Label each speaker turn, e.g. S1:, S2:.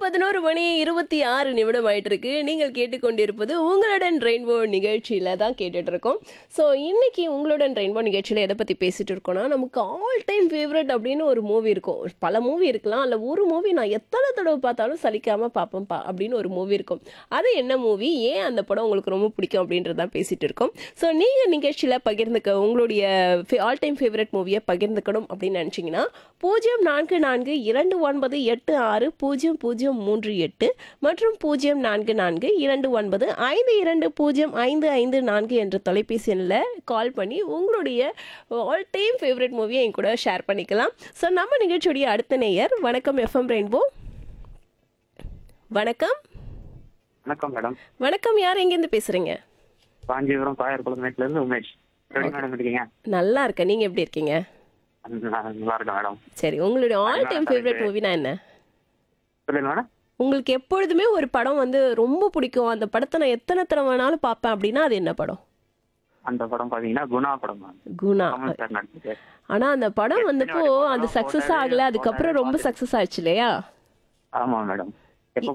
S1: பதினோரு மணி இருபத்தி ஆறு நிமிடம் ஆயிட்டு இருக்கு நீங்கள் கேட்டுக்கொண்டிருப்பது உங்களுடன் ரெயின்போ நிகழ்ச்சியில தான் கேட்டுட்டு இருக்கோம் ஸோ இன்னைக்கு உங்களுடன் ரெயின்போ நிகழ்ச்சியில எதை பத்தி பேசிட்டு இருக்கோம்னா நமக்கு ஆல் டைம் ஃபேவரட் அப்படின்னு ஒரு மூவி இருக்கும் பல மூவி இருக்கலாம் அல்ல ஒரு மூவி நான் எத்தனை தடவை பார்த்தாலும் சலிக்காம பார்ப்பேன்ப்பா அப்படின்னு ஒரு மூவி இருக்கும் அது என்ன மூவி ஏன் அந்த படம் உங்களுக்கு ரொம்ப பிடிக்கும் அப்படின்றதான் பேசிட்டு இருக்கோம் ஸோ நீங்க நிகழ்ச்சியில பகிர்ந்துக்க உங்களுடைய ஆல் டைம் ஃபேவரட் மூவியை பகிர்ந்துக்கணும் அப்படின்னு நினைச்சீங்கன்னா பூஜ்ஜியம் நான்கு நான்கு இரண்டு ஒன்பது எட்டு ஆறு பூஜ்ஜியம் பூஜ்ஜியம் மூன்று எட்டு மற்றும் பூஜ்ஜியம் நான்கு நான்கு இரண்டு ஒன்பது ஐந்து இரண்டு பூஜ்ஜியம் ஐந்து ஐந்து நான்கு என்ற தொலைபேசி எண்ணில் கால் பண்ணி உங்களுடைய ஆல் டைம் ஃபேவரட் மூவியை என் கூட ஷேர் பண்ணிக்கலாம் ஸோ நம்ம நிகழ்ச்சியுடைய அடுத்த நேயர் வணக்கம் எஃப்எம் ரெயின்போ வணக்கம்
S2: வணக்கம் மேடம்
S1: வணக்கம் யார் எங்கேருந்து பேசுறீங்க
S2: காஞ்சிபுரம் பாயர் குளமேட்ல இருந்து உமேஷ் எப்படி மேடம் இருக்கீங்க
S1: நல்லா இருக்கேன் நீங்க எப்படி இருக்கீங்க
S2: நான் நல்லா இருக்கேன் மேடம்
S1: சரி உங்களுடைய ஆல் டைம் ஃபேவரட் மூவினா என்ன
S2: சொல்லுங்க மேடம்
S1: உங்களுக்கு எப்பொழுதுமே ஒரு படம் வந்து ரொம்ப பிடிக்கும் அந்த படத்தை நான் எத்தனை தடவை வேணாலும் பார்ப்பேன் அப்படின்னா அது என்ன படம்
S2: அந்த படம் பாத்தீங்கன்னா குணா படம் மேம்
S1: குணா
S2: கமல் சார் நடிச்சது
S1: ஆனா அந்த படம் வந்தப்போ அது சக்சஸ் ஆகல அதுக்கப்புறம் ரொம்ப சக்சஸ் ஆயிடுச்சு இல்லையா
S2: ஆமா மேடம்